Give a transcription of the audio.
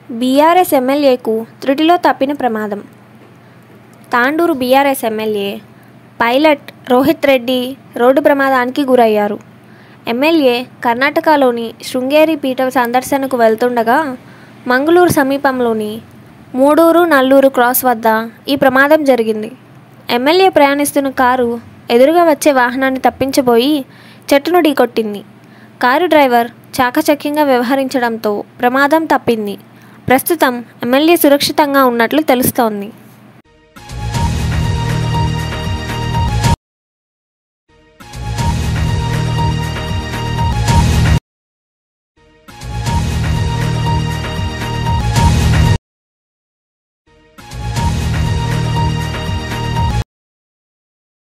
BRS ఎమ్మెల్యేకు త్రుటిలో తప్పిన ప్రమాదం Tandur BRS MLA Pilot Rohit Reddy road ప్రమాదానికి గురయ్యారు ఎమ్మెల్యే కర్ణాటకలోని శృంగేరి పీఠ సందర్శనకు వెళ్తుండగా మంగళూరు సమీపంలోని మూడూరు నల్లూరు క్రాస్ వద్ద ఈ ప్రమాదం జరిగింది ఎమ్మెల్యే ప్రయాణిస్తున్న కారు ఎదురుగా వచ్చే వాహనాన్ని తప్పించబోయి చెట్టును ఢీకొట్టింది కారు డ్రైవర్ చాకచక్యంగా వ్యవహరించడంతో ప్రమాదం తప్పింది ప్రస్తుతం ఎమ్మెల్యే సురక్షితంగా ఉన్నట్లు తెలుస్తోంది